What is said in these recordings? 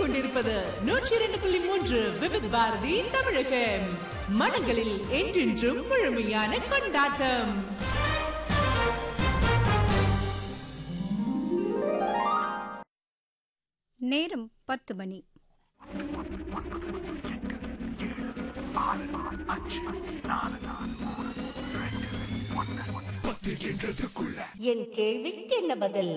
கேட்டுக்கொண்டிருப்பது நூற்றி இரண்டு புள்ளி மூன்று விவித் பாரதி தமிழ் FM. மனங்களில் என்றென்றும் முழுமையான கொண்டாட்டம் நேரம் பத்து மணி என் கேள்விக்கு என்ன பதில்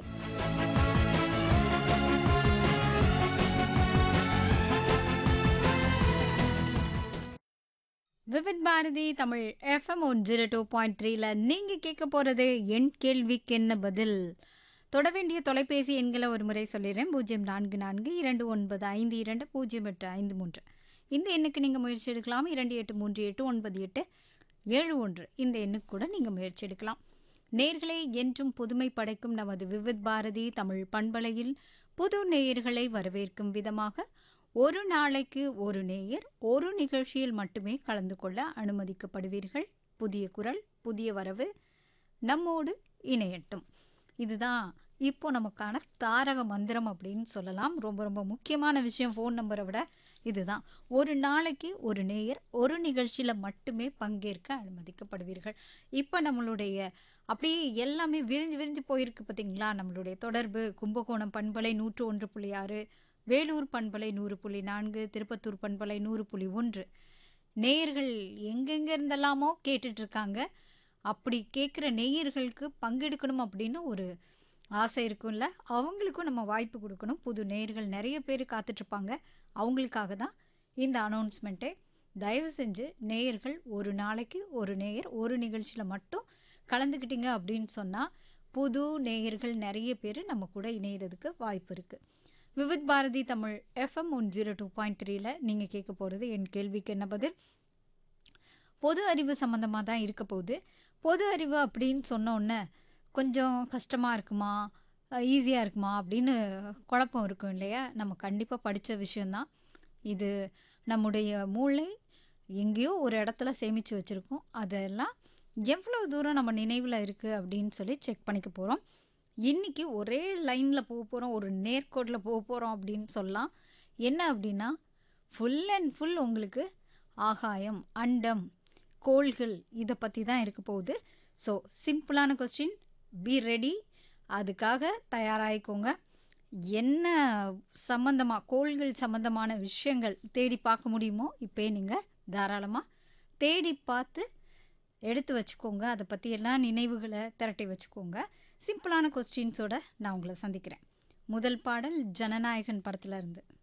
Vividh Bharati Tamil FM one zero two point த்ரீல நீங்கள் கேட்க போகிறது என் கேள்விக்கு என்ன பதில் தொட வேண்டிய தொலைபேசி எண்களை ஒரு முறை சொல்லிடுறேன் பூஜ்ஜியம் நான்கு நான்கு இரண்டு ஒன்பது ஐந்து இரண்டு பூஜ்ஜியம் எட்டு ஐந்து மூன்று இந்த எண்ணுக்கு நீங்கள் முயற்சி எடுக்கலாம் இரண்டு எட்டு மூன்று எட்டு ஒன்பது எட்டு ஏழு ஒன்று இந்த எண்ணுக்கு கூட நீங்கள் முயற்சி எடுக்கலாம் நேர்களை என்றும் புதுமை படைக்கும் நமது விவித் பாரதி தமிழ் பண்பலையில் புது நேயர்களை வரவேற்கும் விதமாக ஒரு நாளைக்கு ஒரு நேயர் ஒரு நிகழ்ச்சியில் மட்டுமே கலந்து கொள்ள அனுமதிக்கப்படுவீர்கள் புதிய குரல் புதிய வரவு நம்மோடு இணையட்டும் இதுதான் இப்போ நமக்கான தாரக மந்திரம் அப்படின்னு சொல்லலாம் ரொம்ப ரொம்ப முக்கியமான விஷயம் ஃபோன் நம்பரை விட இதுதான் ஒரு நாளைக்கு ஒரு நேயர் ஒரு நிகழ்ச்சியில் மட்டுமே பங்கேற்க அனுமதிக்கப்படுவீர்கள் இப்போ நம்மளுடைய அப்படியே எல்லாமே விரிஞ்சு விரிஞ்சு போயிருக்கு பார்த்தீங்களா நம்மளுடைய தொடர்பு கும்பகோணம் பண்பலை நூற்று ஒன்று புள்ளி ஆறு வேலூர் பண்பலை நூறு புள்ளி நான்கு திருப்பத்தூர் பண்பலை நூறு புள்ளி ஒன்று நேயர்கள் எங்கெங்க இருந்தெல்லாமோ கேட்டுட்டு இருக்காங்க அப்படி கேட்குற நேயர்களுக்கு பங்கெடுக்கணும் அப்படின்னு ஒரு ஆசை இருக்கும்ல அவங்களுக்கும் நம்ம வாய்ப்பு கொடுக்கணும் புது நேயர்கள் நிறைய பேர் காத்துட்ருப்பாங்க அவங்களுக்காக தான் இந்த அனௌன்ஸ்மெண்ட்டே தயவு செஞ்சு நேயர்கள் ஒரு நாளைக்கு ஒரு நேயர் ஒரு நிகழ்ச்சியில் மட்டும் கலந்துக்கிட்டீங்க அப்படின்னு சொன்னால் புது நேயர்கள் நிறைய பேர் நம்ம கூட இணையிறதுக்கு வாய்ப்பு இருக்குது Vividh Bharati Tamil FM one zero two point த்ரீல நீங்கள் கேட்க போகிறது என் கேள்விக்கு என்ன பதில் பொது அறிவு சம்மந்தமாக தான் இருக்க போகுது பொது அறிவு அப்படின்னு சொன்ன உடனே கொஞ்சம் கஷ்டமாக இருக்குமா ஈஸியாக இருக்குமா அப்படின்னு குழப்பம் இருக்கும் இல்லையா நம்ம கண்டிப்பாக படித்த விஷயந்தான் இது நம்முடைய மூளை எங்கேயோ ஒரு இடத்துல சேமித்து வச்சுருக்கோம் அதெல்லாம் எவ்வளோ தூரம் நம்ம நினைவில் இருக்குது அப்படின்னு சொல்லி செக் பண்ணிக்க போகிறோம் இன்றைக்கி ஒரே லைனில் போக போகிறோம் ஒரு நேர்கோட்டில் போக போகிறோம் அப்படின்னு சொல்லலாம் என்ன அப்படின்னா ஃபுல் அண்ட் ஃபுல் உங்களுக்கு ஆகாயம் அண்டம் கோள்கள் இதை பற்றி தான் இருக்க போகுது ஸோ சிம்பிளான கொஸ்டின் பி ரெடி அதுக்காக தயாராகிக்கோங்க என்ன சம்மந்தமாக கோள்கள் சம்மந்தமான விஷயங்கள் தேடி பார்க்க முடியுமோ இப்போ நீங்கள் தாராளமாக தேடி பார்த்து எடுத்து வச்சுக்கோங்க அதை பற்றி எல்லாம் நினைவுகளை திரட்டி வச்சுக்கோங்க சிம்பிளான கொஸ்டின்ஸோட நான் உங்களை சந்திக்கிறேன் முதல் பாடல் ஜனநாயகன் படத்துல இருந்து